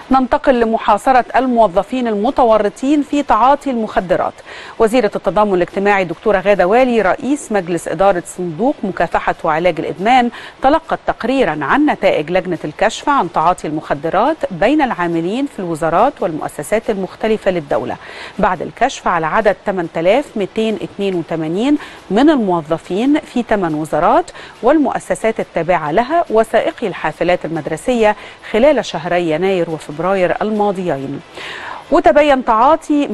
ننتقل لمحاصرة الموظفين المتورطين في تعاطي المخدرات وزيرة التضامن الاجتماعي دكتورة غادة والي رئيس مجلس إدارة صندوق مكافحة وعلاج الإدمان تلقت تقريرا عن نتائج لجنة الكشف عن تعاطي المخدرات بين العاملين في الوزارات والمؤسسات المختلفة للدولة بعد الكشف على عدد 8282 من الموظفين في 8 وزارات والمؤسسات التابعة لها وسائقي الحافلات المدرسية خلال شهري يناير وفبراير الماضيين وتبين تعاطي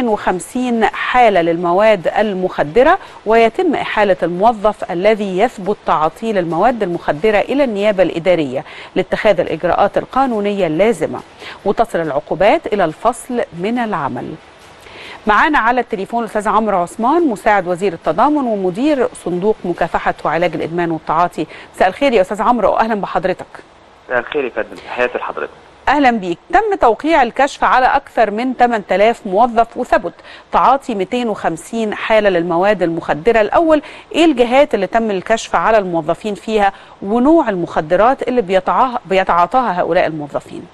250 حالة للمواد المخدرة ويتم إحالة الموظف الذي يثبت تعاطيه للمواد المخدرة إلى النيابة الإدارية لاتخاذ الإجراءات القانونية اللازمة وتصل العقوبات إلى الفصل من العمل معانا على التليفون الاستاذ عمرو عثمان مساعد وزير التضامن ومدير صندوق مكافحه وعلاج الادمان والتعاطي مساء الخير يا استاذ عمرو واهلا بحضرتك مساء الخير يا فندم تحياتي لحضرتك اهلا بيك تم توقيع الكشف على اكثر من 8000 موظف وثبت تعاطي 250 حاله للمواد المخدره الاول ايه الجهات اللي تم الكشف على الموظفين فيها ونوع المخدرات اللي بيتعاطاها هؤلاء الموظفين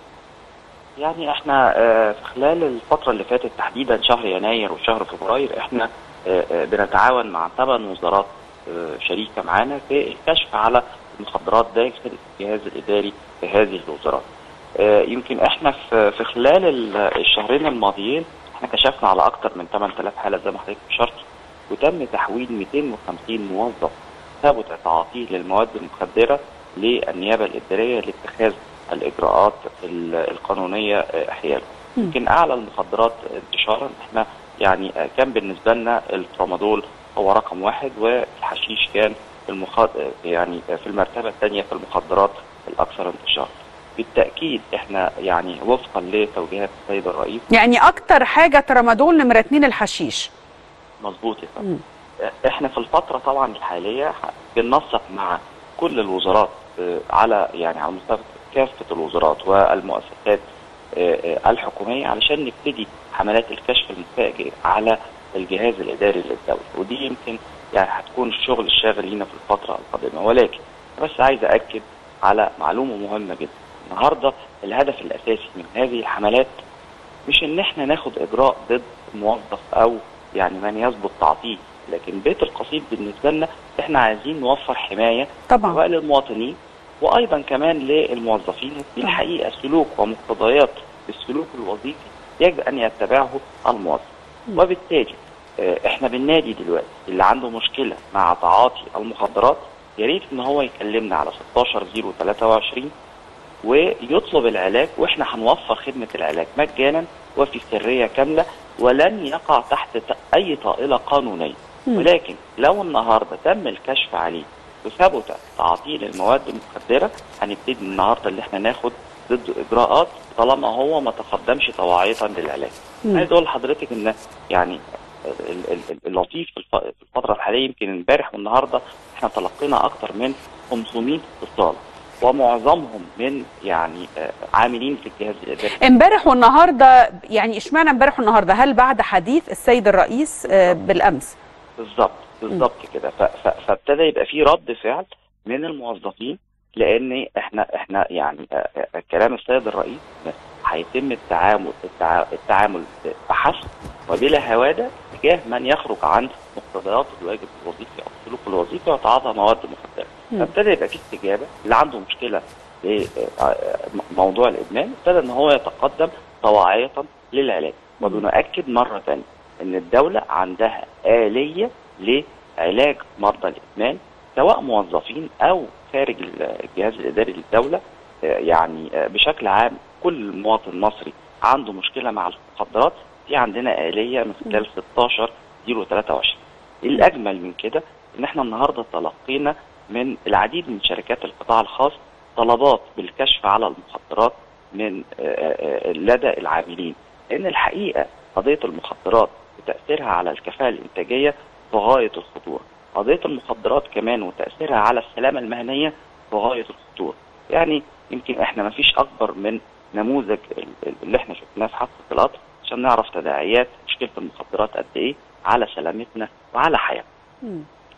يعني احنا في خلال الفترة اللي فاتت تحديدا شهر يناير وشهر فبراير احنا بنتعاون مع ثمان وزارات شريكة معانا في الكشف على المخدرات داخل الجهاز الإداري في هذه الوزارات. يمكن احنا في خلال الشهرين الماضيين احنا كشفنا على أكثر من 8000 حالة زي ما حضرتك أشرت وتم تحويل 250 موظف ثبت تعاطيه للمواد المخدرة للنيابة الإدارية لاتخاذ الاجراءات القانونيه احيانا. يمكن اعلى المخدرات انتشارا احنا يعني كان بالنسبه لنا الترامادول هو رقم واحد والحشيش كان المخد... يعني في المرتبه الثانيه في المخدرات الاكثر انتشارا. بالتاكيد احنا يعني وفقا لتوجيهات السيد الرئيس يعني اكتر حاجه ترامادول نمره اثنين الحشيش مظبوط يا فندم احنا في الفتره طبعا الحاليه بننسق مع كل الوزارات على يعني على مستوى كافة الوزارات والمؤسسات الحكومية علشان نبتدي حملات الكشف المفاجئ على الجهاز الإداري للدولة ودي يمكن يعني هتكون الشغل الشاغل لينا في الفترة القادمة ولكن بس عايز أكد على معلومة مهمة جدا النهاردة الهدف الأساسي من هذه الحملات مش إن إحنا ناخد إجراء ضد موظف أو يعني من يثبت تعطيه لكن بيت القصيد بالنسبة لنا إحنا عايزين نوفر حماية طبعا سواء للمواطنين وايضا كمان للموظفين في الحقيقه سلوك ومقتضيات السلوك الوظيفي يجب ان يتبعه الموظف وبالتالي احنا بالنادي دلوقتي اللي عنده مشكله مع تعاطي المخدرات يا ريت ان هو يكلمنا على 16 023 ويطلب العلاج واحنا هنوفر خدمه العلاج مجانا وفي سريه كامله ولن يقع تحت اي طائله قانونيه ولكن لو النهارده تم الكشف عليه وثبت تعاطيه للمواد المخدره هنبتدي النهارده اللي احنا ناخد ضده اجراءات طالما هو ما تقدمش طواعيه للعلاج. عايز اقول لحضرتك ان يعني اللطيف في الفتره الحاليه يمكن امبارح والنهارده احنا تلقينا اكثر من 500 اتصال ومعظمهم من يعني عاملين في الجهاز الاداري امبارح والنهارده يعني اشمعنى امبارح والنهارده هل بعد حديث السيد الرئيس بالامس بالظبط بالظبط كده فابتدى يبقى في رد فعل من الموظفين لان احنا احنا يعني كلام السيد الرئيس هيتم التعامل التعامل بحسب وبلا هواده تجاه من يخرج عن مقتضيات الواجب الوظيفي او السلوك الوظيفي ويتعاطى مواد مخدره فابتدى يبقى في استجابه اللي عنده مشكله لموضوع الادمان ابتدى ان هو يتقدم طواعيه للعلاج وبنؤكد مره ثانيه ان الدوله عندها اليه لعلاج مرضى الادمان سواء موظفين او خارج الجهاز الاداري للدوله يعني بشكل عام كل مواطن مصري عنده مشكله مع المخدرات في عندنا اليه من خلال 16 023 الاجمل من كده ان احنا النهارده تلقينا من العديد من شركات القطاع الخاص طلبات بالكشف على المخدرات من لدى العاملين لان الحقيقه قضيه المخدرات وتاثيرها على الكفاءه الانتاجيه في غايه الخطوره قضيه المخدرات كمان وتاثيرها على السلامه المهنيه في غايه الخطوره يعني يمكن احنا ما فيش اكبر من نموذج اللي احنا شفناه في حادثه القطر عشان نعرف تداعيات مشكله المخدرات قد ايه على سلامتنا وعلى حياتنا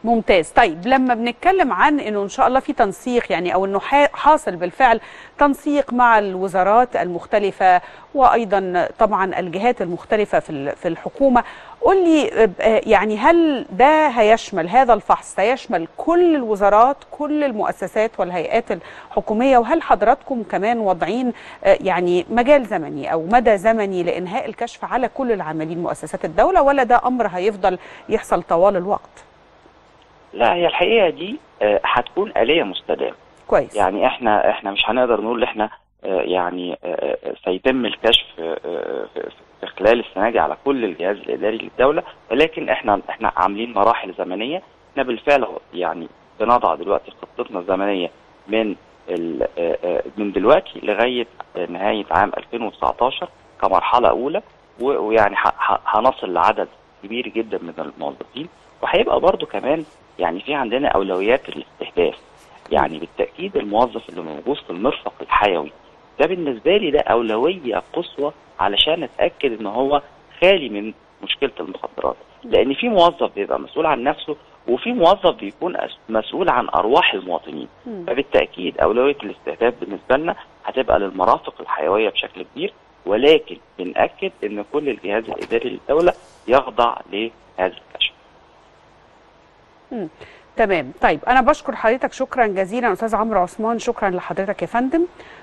ممتاز طيب لما بنتكلم عن انه ان شاء الله في تنسيق يعني او انه حاصل بالفعل تنسيق مع الوزارات المختلفه وايضا طبعا الجهات المختلفه في في الحكومه قول لي يعني هل ده هيشمل هذا الفحص هيشمل كل الوزارات كل المؤسسات والهيئات الحكوميه وهل حضراتكم كمان واضعين يعني مجال زمني او مدى زمني لانهاء الكشف على كل العاملين مؤسسات الدوله ولا ده امر هيفضل يحصل طوال الوقت؟ لا هي الحقيقه دي هتكون آلية مستدامه كويس يعني احنا احنا مش هنقدر نقول احنا يعني سيتم الكشف في خلال السنه دي على كل الجهاز الاداري للدوله ولكن احنا احنا عاملين مراحل زمنيه احنا بالفعل يعني بنضع دلوقتي خطتنا الزمنيه من من دلوقتي لغايه نهايه عام 2019 كمرحله اولى ويعني هنصل لعدد كبير جدا من الموظفين وهيبقى برضو كمان يعني في عندنا اولويات الاستهداف يعني بالتاكيد الموظف اللي موجود في المرفق الحيوي ده بالنسبه لي ده اولويه قصوى علشان اتاكد ان هو خالي من مشكله المخدرات لان في موظف بيبقى مسؤول عن نفسه وفي موظف بيكون مسؤول عن ارواح المواطنين م. فبالتاكيد اولويه الاستهداف بالنسبه لنا هتبقى للمرافق الحيويه بشكل كبير ولكن بنأكد ان كل الجهاز الاداري للدوله يخضع لهذا الكشف. تمام طيب انا بشكر حضرتك شكرا جزيلا استاذ عمرو عثمان شكرا لحضرتك يا فندم